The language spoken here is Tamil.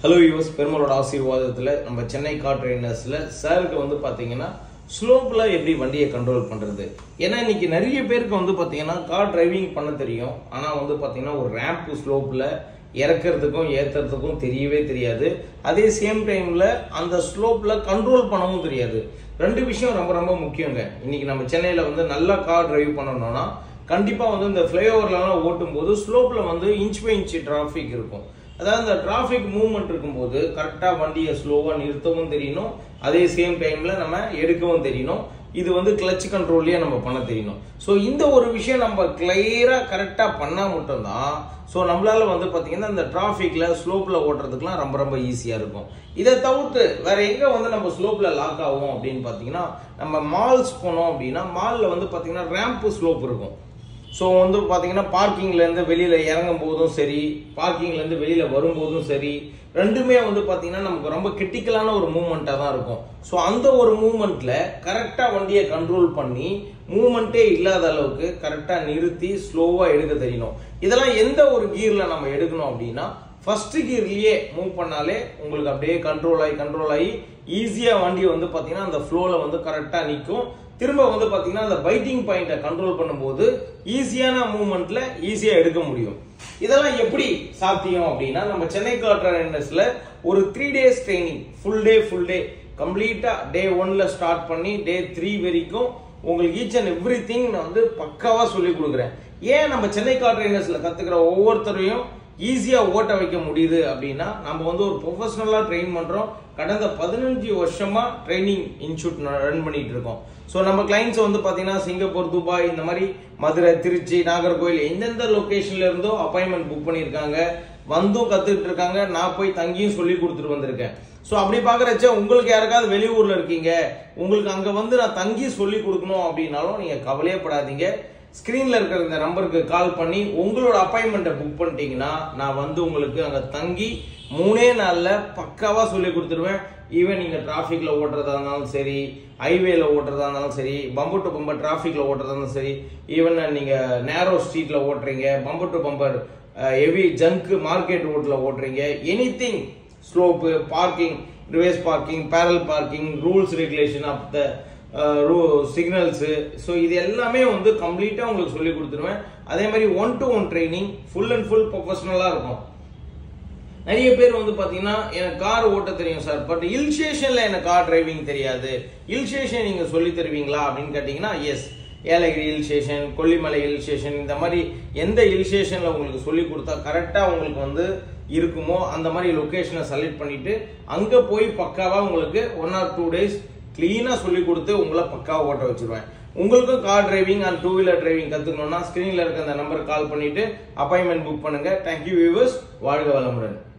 ஹலோ யூஸ் பெருமாளோட ஆசீர்வாதத்தில் நம்ம சென்னை கார் ட்ரெயினர்ஸில் சாருக்கு வந்து பார்த்தீங்கன்னா ஸ்லோப்பில் எப்படி வண்டியை கண்ட்ரோல் பண்ணுறது ஏன்னா இன்னைக்கு நிறைய பேருக்கு வந்து பார்த்தீங்கன்னா கார் டிரைவிங் பண்ண தெரியும் ஆனால் வந்து பார்த்தீங்கன்னா ஒரு ரேம்ப் ஸ்லோப்பில் இறக்கிறதுக்கும் ஏற்றுறதுக்கும் தெரியவே தெரியாது அதே சேம் டைமில் அந்த ஸ்லோப்பில் கண்ட்ரோல் பண்ணவும் தெரியாது ரெண்டு விஷயம் ரொம்ப ரொம்ப முக்கியங்க இன்னைக்கு நம்ம சென்னையில் வந்து நல்லா கார் டிரைவ் பண்ணணும்னா கண்டிப்பாக வந்து இந்த ஃப்ளைஓவர்லாம் ஓட்டும் போது ஸ்லோப்பில் வந்து இன்ச் பை இன்ச் டிராஃபிக் இருக்கும் அதாவது இந்த டிராஃபிக் மூவ்மெண்ட் இருக்கும்போது கரெக்டாக வண்டியை ஸ்லோவாக நிறுத்தவும் தெரியணும் அதே சேம் டைமில் நம்ம எடுக்கவும் தெரியணும் இது வந்து கிளச் கண்ட்ரோல்லையே நம்ம பண்ண தெரியணும் ஸோ இந்த ஒரு விஷயம் நம்ம கிளியராக கரெக்டாக பண்ணால் மட்டும்தான் ஸோ நம்மளால வந்து பார்த்தீங்கன்னா இந்த டிராஃபிக்கில் ஸ்லோப்பில் ஓட்டுறதுக்குலாம் ரொம்ப ரொம்ப ஈஸியாக இருக்கும் இதை தவிர்த்து வேற எங்கே வந்து நம்ம ஸ்லோப்பில் லாக் ஆகும் அப்படின்னு பார்த்தீங்கன்னா நம்ம மால்ஸ் போனோம் அப்படின்னா மாலில் வந்து பார்த்தீங்கன்னா ரேம்ப் ஸ்லோப் இருக்கும் ஸோ வந்து பார்த்தீங்கன்னா பார்க்கிங்லேருந்து வெளியில் இறங்கும் போதும் சரி பார்க்கிங்லேருந்து வெளியில் வரும்போதும் சரி ரெண்டுமே வந்து பார்த்தீங்கன்னா நமக்கு ரொம்ப கிரிட்டிக்கலான ஒரு மூமெண்ட்டாக தான் இருக்கும் ஸோ அந்த ஒரு மூமெண்ட்டில் கரெக்டாக வண்டியை கண்ட்ரோல் பண்ணி மூமெண்ட்டே இல்லாத அளவுக்கு கரெக்டாக நிறுத்தி ஸ்லோவாக எடுக்க தெரியணும் இதெல்லாம் எந்த ஒரு கியரில் நம்ம எடுக்கணும் அப்படின்னா ஃபர்ஸ்ட் கியர்லயே மூவ் பண்ணாலே உங்களுக்கு அப்படியே கண்ட்ரோல் ஆகி கண்ட்ரோல் ஆகி ஈஸியாக வண்டி வந்து பார்த்தீங்கன்னா அந்த ஃப்ளோவில் வந்து கரெக்டாக நிற்கும் திரும்ப வந்து பார்த்தீங்கன்னா அந்த பைட்டிங் பாயிண்ட்டை கண்ட்ரோல் பண்ணும்போது ஈஸியான மூவ்மெண்ட்ல ஈஸியாக எடுக்க முடியும் இதெல்லாம் எப்படி சாத்தியம் அப்படின்னா நம்ம சென்னை கார்டர்ஸ்ல ஒரு three days training full day full day கம்ப்ளீட்டா டே ஒன்ல ஸ்டார்ட் பண்ணி டே த்ரீ வரைக்கும் உங்களுக்கு ஈச் அண்ட் எவ்ரி திங் நான் வந்து பக்காவா சொல்லி கொடுக்குறேன் ஏன் நம்ம சென்னை கார் ட்ரைனர்ஸ்ல கத்துக்கிற ஒவ்வொருத்தரையும் ஈஸியா ஓட்ட வைக்க முடியுது அப்படின்னா நம்ம வந்து ஒரு ப்ரொஃபஷனலா ட்ரெயின் பண்றோம் கடந்த பதினஞ்சு வருஷமா ட்ரைனிங் இன்ஸ்டியூட் ரன் பண்ணிட்டு இருக்கோம் ஸோ நம்ம கிளைண்ட்ஸ் வந்து பாத்தீங்கன்னா சிங்கப்பூர் துபாய் இந்த மாதிரி மதுரை திருச்சி நாகர்கோவில் எந்தெந்த லொகேஷன்ல இருந்தோ அப்பாயின்மெண்ட் புக் பண்ணியிருக்காங்க வந்தும் கத்துக்கிட்டு இருக்காங்க நான் போய் தங்கியும் சொல்லி கொடுத்துட்டு வந்திருக்கேன் ஸோ அப்படி பார்க்குறச்ச உங்களுக்கு யாருக்காவது வெளியூர்ல இருக்கீங்க உங்களுக்கு அங்க வந்து நான் தங்கி சொல்லி கொடுக்கணும் அப்படின்னாலும் நீங்க கவலையப்படாதீங்க ஸ்கிரீன்ல இருக்கிற இந்த நம்பருக்கு கால் பண்ணி உங்களோட அப்பாயின்மெண்ட்டை புக் பண்ணிட்டீங்கன்னா நான் வந்து உங்களுக்கு அங்க தங்கி மூணே நாள்ல பக்காவா சொல்லி கொடுத்துருவேன் ஈவன் நீங்க டிராஃபிக்ல ஓட்டுறதா இருந்தாலும் சரி ஹைவேல ஓட்டுறதா இருந்தாலும் சரி பம்பர் டு பம்பர் டிராஃபிக்ல ஓட்டுறதா இருந்தாலும் சரி ஈவன் நீங்க நேரோ ஸ்ட்ரீட்ல ஓட்டுறீங்க bumper to bumper heavy junk market ரோட்ல ஓட்டுறீங்க any thing slope parking reverse parking parallel parking rules regulation of the signals so இது எல்லாமே வந்து கம்ப்ளீட்டாக உங்களுக்கு சொல்லி கொடுத்துருவேன் அதே மாதிரி one to one training full and full ப்ரொஃபஷனலாக இருக்கும் நிறைய பேர் வந்து பார்த்தீங்கன்னா எனக்கு கார் ஓட்ட தெரியும் சார் பட் ஹில் ஸ்டேஷனில் எனக்கு கார் டிரைவிங் தெரியாது ஹில் ஸ்டேஷன் நீங்கள் சொல்லி தருவீங்களா அப்படின்னு கேட்டிங்கன்னா yes Yelagiri hill station Kollimalai hill station இந்த மாதிரி எந்த ஹில் ஸ்டேஷனில் உங்களுக்கு சொல்லி கொடுத்தா கரெக்டாக உங்களுக்கு வந்து இருக்குமோ அந்த மாதிரி லொக்கேஷனை செலக்ட் பண்ணிட்டு அங்கே போய் பக்காவாக உங்களுக்கு ஒன் ஆர் டூ டேஸ் கிளீனாக சொல்லி கொடுத்து உங்களை பக்காவாக ஓட்ட வச்சிருவேன் உங்களுக்கும் car driving and two wheeler driving கற்றுக்கணும்னா ஸ்க்ரீனில் இருக்க அந்த நம்பருக்கு கால் பண்ணிட்டு அப்பாயின்மெண்ட் புக் பண்ணுங்க தேங்க்யூ வியூவர்ஸ் வாழ்க வளமுடன்